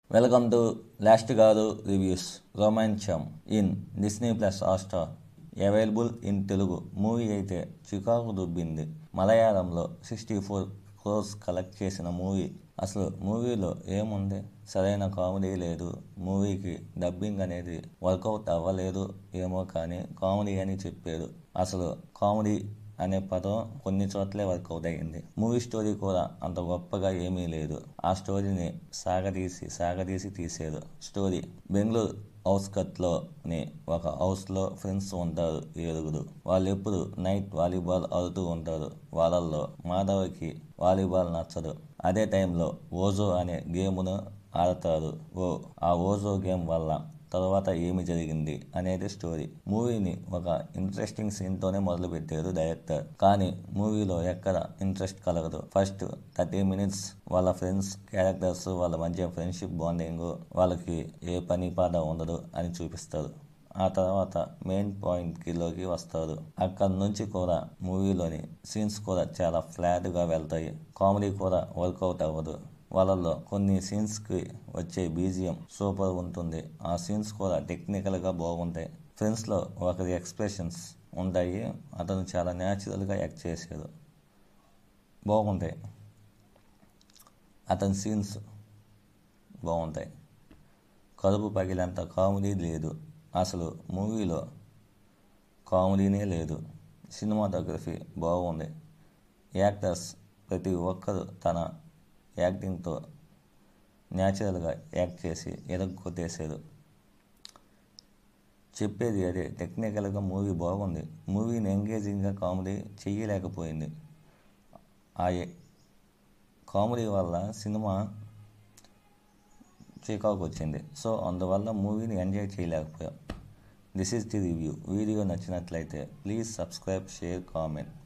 welcome to last గారు reviews Romancham in Disney plus Hotstar available in Telugu movie అయితే చికాకు దుబ్బింది మలయాళంలో సిక్స్టీ ఫోర్ క్రోర్స్ కలెక్ట్ చేసిన మూవీ అసలు మూవీలో ఏముంది సరైన కామెడీ లేదు మూవీకి డబ్బింగ్ అనేది వర్కౌట్ అవ్వలేదు ఏమో కానీ కామెడీ అని చెప్పారు అసలు కామెడీ అనే పదం కొన్ని చోట్లే వర్కౌట్ అయ్యింది మూవీ స్టోరీ కూడా అంత గొప్పగా ఏమీ లేదు ఆ స్టోరీని సాగదీసి సాగదీసి తీసారు స్టోరీ బెంగళూరు అవుట్స్కట్లోని ఒక హౌస్లో ఫ్రెండ్స్ ఉంటారు ఏడుగురు వాళ్ళు ఎప్పుడు నైట్ వాలీబాల్ ఆడుతూ ఉంటారు వాళ్ళల్లో మాధవ్కి వాలీబాల్ నచ్చదు అదే టైంలో ఓజో అనే గేమ్ను ఆడతారు ఓ ఆ ఓజో గేమ్ వల్ల తర్వాత ఏమి జరిగింది అనేది స్టోరీ మూవీని ఒక ఇంట్రెస్టింగ్ సీన్తోనే మొదలుపెట్టారు డైరెక్టర్ కానీ మూవీలో ఎక్కడ ఇంట్రెస్ట్ కలగదు ఫస్ట్ థర్టీ మినిట్స్ వాళ్ళ ఫ్రెండ్స్ క్యారెక్టర్స్ వాళ్ళ మధ్య ఫ్రెండ్షిప్ బాండింగ్ వాళ్ళకి ఏ పని పాట ఉండదు అని చూపిస్తారు ఆ తర్వాత మెయిన్ పాయింట్కి లోకి వస్తారు అక్కడ నుంచి కూడా మూవీలోని సీన్స్ కూడా చాలా ఫ్లాట్గా వెళ్తాయి కామెడీ కూడా వర్కౌట్ అవ్వదు వాళ్ళల్లో కొన్ని సీన్స్కి వచ్చే బీజిఎం సూపర్ ఉంటుంది ఆ సీన్స్ కూడా టెక్నికల్గా బాగుంటాయి ఫ్రెండ్స్లో ఒకరి ఎక్స్ప్రెషన్స్ ఉంటాయి అతను చాలా న్యాచురల్గా యాక్ట్ చేశాడు బాగుంటాయి అతని సీన్స్ బాగుంటాయి కడుపు పగిలేంత కామెడీ లేదు అసలు మూవీలో కామెడీనే లేదు సినిమాటోగ్రఫీ బాగుంది యాక్టర్స్ ప్రతి ఒక్కరు తన యాక్టింగ్తో న్యాచురల్గా యాక్ట్ చేసి ఎరగొట్టేశారు చెప్పేది అదే టెక్నికల్గా మూవీ బాగుంది మూవీని ఎంగేజింగ్గా కామెడీ చెయ్యలేకపోయింది ఆ కామెడీ వల్ల సినిమా చికాకు వచ్చింది సో అందువల్ల మూవీని ఎంజాయ్ చేయలేకపోయాం this is the review video నచ్చినట్లయితే ప్లీజ్ సబ్స్క్రైబ్ షేర్ కామెంట్